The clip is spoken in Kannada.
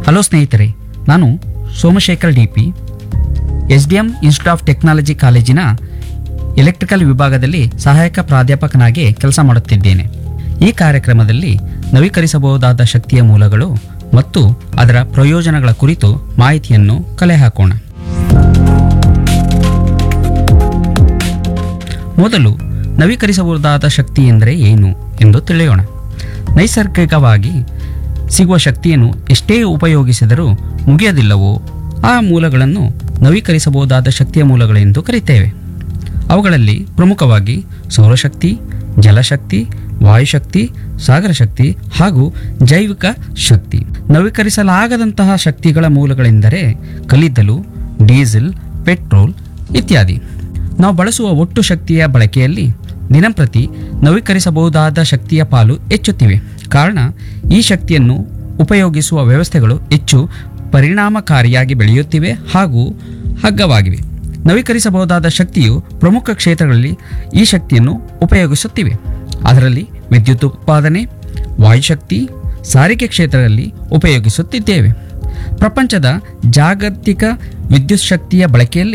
ಹಲೋ ಸ್ನೇಹಿತರೆ ನಾನು Somashekar D P S D M institute of technology ಕಾಲೇಜಿನ ಎಲೆಕ್ಟ್ರಿಕಲ್ ವಿಭಾಗದಲ್ಲಿ ಸಹಾಯಕ ಪ್ರಾಧ್ಯಾಪಕನಾಗಿ ಕೆಲಸ ಮಾಡುತ್ತಿದ್ದೇನೆ ಈ ಕಾರ್ಯಕ್ರಮದಲ್ಲಿ ನವೀಕರಿಸಬಹುದಾದ ಶಕ್ತಿಯ ಮೂಲಗಳು ಮತ್ತು ಅದರ ಪ್ರಯೋಜನಗಳ ಕುರಿತು ಮಾಹಿತಿಯನ್ನು ಕಲೆ ಹಾಕೋಣ ಮೊದಲು ನವೀಕರಿಸಬಹುದಾದ ಶಕ್ತಿ ಎಂದರೆ ಏನು ಎಂದು ತಿಳಿಯೋಣ ನೈಸರ್ಗಿಕವಾಗಿ ಸಿಗುವ ಶಕ್ತಿಯನ್ನು ಎಷ್ಟೇ ಉಪಯೋಗಿಸಿದರೂ ಮುಗಿಯದಿಲ್ಲವೋ ಆ ಮೂಲಗಳನ್ನು ನವೀಕರಿಸಬಹುದಾದ ಶಕ್ತಿಯ ಮೂಲಗಳೆಂದು ಕರೆಯುತ್ತೇವೆ ಅವುಗಳಲ್ಲಿ ಪ್ರಮುಖವಾಗಿ ಸೌರಶಕ್ತಿ ಜಲಶಕ್ತಿ ವಾಯುಶಕ್ತಿ ಸಾಗರ ಶಕ್ತಿ ಹಾಗೂ ಜೈವಿಕ ಶಕ್ತಿ ನವೀಕರಿಸಲಾಗದಂತಹ ಶಕ್ತಿಗಳ ಮೂಲಗಳೆಂದರೆ ಕಲ್ಲಿದ್ದಲು ಡೀಸೆಲ್ ಪೆಟ್ರೋಲ್ ಇತ್ಯಾದಿ ನಾವು ಬಳಸುವ ಒಟ್ಟು ಶಕ್ತಿಯ ಬಳಕೆಯಲ್ಲಿ ದಿನಂಪ್ರತಿ ನವೀಕರಿಸಬಹುದಾದ ಶಕ್ತಿಯ ಪಾಲು ಹೆಚ್ಚುತ್ತಿವೆ ಕಾರಣ ಈ ಶಕ್ತಿಯನ್ನು ಉಪಯೋಗಿಸುವ ವ್ಯವಸ್ಥೆಗಳು ಹೆಚ್ಚು ಪರಿಣಾಮಕಾರಿಯಾಗಿ ಬೆಳೆಯುತ್ತಿವೆ ಹಾಗೂ ಹಗ್ಗವಾಗಿವೆ ನವೀಕರಿಸಬಹುದಾದ ಶಕ್ತಿಯು ಪ್ರಮುಖ ಕ್ಷೇತ್ರಗಳಲ್ಲಿ ಈ ಶಕ್ತಿಯನ್ನು ಉಪಯೋಗಿಸುತ್ತಿವೆ ಅದರಲ್ಲಿ ವಿದ್ಯುತ್ ಉತ್ಪಾದನೆ ವಾಯುಶಕ್ತಿ ಸಾರಿಗೆ ಕ್ಷೇತ್ರದಲ್ಲಿ ಉಪಯೋಗಿಸುತ್ತಿದ್ದೇವೆ ಪ್ರಪಂಚದ ಜಾಗತಿಕ ವಿದ್ಯುತ್ ಶಕ್ತಿಯ ಬಳಕೆಯಲ್ಲಿ